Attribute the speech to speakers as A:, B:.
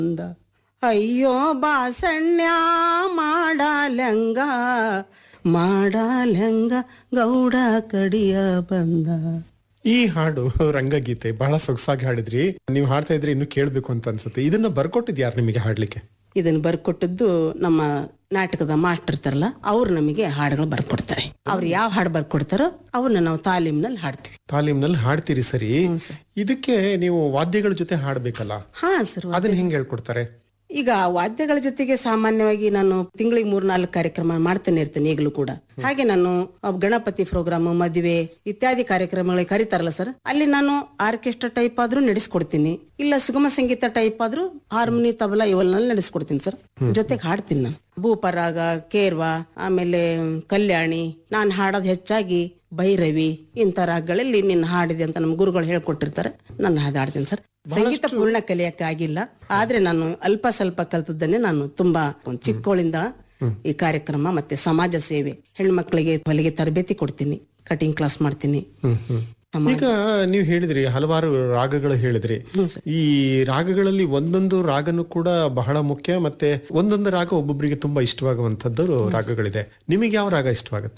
A: ಬಂದ ಅಯ್ಯೋ ಬಾಸಣ್ಯ ಮಾಡಲಂಗ ಮಾಡಲಂಗ ಗೌಡ ಕಡಿಯ ಬಂದ
B: ಈ ಹಾಡು ರಂಗಗೀತೆ ಬಹಳ ಸೊಗಸಾಗಿ ಹಾಡಿದ್ರಿ ನೀವು ಹಾಡ್ತಾ ಇದ್ರೆ ಇನ್ನು ಕೇಳ್ಬೇಕು ಅಂತ ಅನ್ಸುತ್ತೆ ಇದನ್ನ ಬರ್ಕೊಟ್ಟಿದ್ ಯಾರು ನಿಮಗೆ ಹಾಡ್ಲಿಕ್ಕೆ
A: ಇದನ್ನ ಬರ್ಕೊಟ್ಟದ್ದು ನಮ್ಮ ನಾಟಕದ ಮಾಸ್ಟರ್ ಇರ್ತಾರಲ್ಲ ಅವ್ರು ನಮಗೆ ಹಾಡುಗಳು ಬರ್ಕೊಡ್ತಾರೆ ಅವ್ರು ಯಾವ ಹಾಡು ಬರ್ಕೊಡ್ತಾರೋ ಅವನ್ನ ನಾವು ತಾಲೀಮ್ನಲ್ಲಿ ಹಾಡ್ತೀವಿ
B: ತಾಲೀಮ್ನಲ್ಲಿ ಹಾಡ್ತೀರಿ ಸರಿ
A: ಸರ್.
B: ಇದಕ್ಕೆ ನೀವು ವಾದ್ಯಗಳ ಜೊತೆ ಹಾಡ್ಬೇಕಲ್ಲ
A: ಹಾ ಸರ್
B: ಅದನ್ನ ಹೆಂಗ್ ಹೇಳ್ಕೊಡ್ತಾರೆ
A: ಈಗ ವಾದ್ಯಗಳ ಜೊತೆಗೆ ಸಾಮಾನ್ಯವಾಗಿ ನಾನು ತಿಂಗಳಿಗೆ ಮೂರ್ನಾಲ್ಕು ಕಾರ್ಯಕ್ರಮ ಮಾಡ್ತಾನೆ ಇರ್ತೇನೆ ಈಗಲೂ ಕೂಡ ಹಾಗೆ ನಾನು ಅಹ್, ಗಣಪತಿ ಪ್ರೋಗ್ರಾಮ್ ಮದುವೆ ಇತ್ಯಾದಿ ಕಾರ್ಯಕ್ರಮಗಳಿಗೆ ಕರೀತಾರಲ್ಲ ಸರ್ ಅಲ್ಲಿ ನಾನು ಆರ್ಕೆಸ್ಟ್ರಾ ಟೈಪ್ ಆದ್ರೂ ನಡೆಸ್ಕೊಡ್ತೀನಿ ಇಲ್ಲ ಸುಗಮ ಸಂಗೀತ ಟೈಪ್ ಆದ್ರೂ ಹಾರ್ಮೋನಿ ತಬಲಾ ಇವೆಲ್ಲ ನಡೆಸ್ಕೊಡ್ತೀನಿ ಸರ್ ಜೊತೆಗೆ ಹಾಡ್ತೀನಿ ನಾನು ಭೂಪರಾಗ ಕೇರ್ವಾ ಆಮೇಲೆ ಕಲ್ಯಾಣಿ ನಾನು ಹಾಡೋದು ಹೆಚ್ಚಾಗಿ ಭೈರವಿ ಇಂಥ ರಾಗಗಳಲ್ಲಿ ನಿನ್ನ ಹಾಡಿದೆ ಅಂತ ನಮ್ಮ ಗುರುಗಳು ಹೇಳ್ಕೊಟ್ಟಿರ್ತಾರೆ ನಾನು ಹಾಡಾಡ್ತೀನಿ ಸರ್ ಸಂಗೀತ ಪೂರ್ಣ ಕಲಿಯಕ್ಕೆ ಆಗಿಲ್ಲ ಆದ್ರೆ ನಾನು ಅಲ್ಪ ಸ್ವಲ್ಪ ಕಲ್ತದ್ದನ್ನೇ ನಾನು ತುಂಬಾ ಒಂದ್ ಚಿಕ್ಕವಳಿಂದ ಈ ಕಾರ್ಯಕ್ರಮ ಮತ್ತೆ ಸಮಾಜ ಸೇವೆ ಹೆಣ್ಮಕ್ಳಿಗೆ ಹೊಲಿಗೆ ತರಬೇತಿ ಕೊಡ್ತೀನಿ ಕಟಿಂಗ್ ಕ್ಲಾಸ್ ಮಾಡ್ತೀನಿ ಸಮಾಜ
B: ಈಗ ನೀವು ಹೇಳಿದ್ರಿ ಹಲವಾರು ರಾಗಗಳು ಹೇಳಿದ್ರಿ ಈ ರಾಗಗಳಲ್ಲಿ ಒಂದೊಂದು ರಾಗನು ಕೂಡ ಬಹಳ ಮುಖ್ಯ ಮತ್ತೆ ಒಂದೊಂದು ರಾಗ ಒಬ್ಬೊಬ್ಬರಿಗೆ ತುಂಬಾ ಇಷ್ಟವಾಗುವಂತದ್ದು ರಾಗಗಳಿದೆ ನಿಮಗೆ ಯಾವ ರಾಗ ಇಷ್ಟವಾಗುತ್ತೆ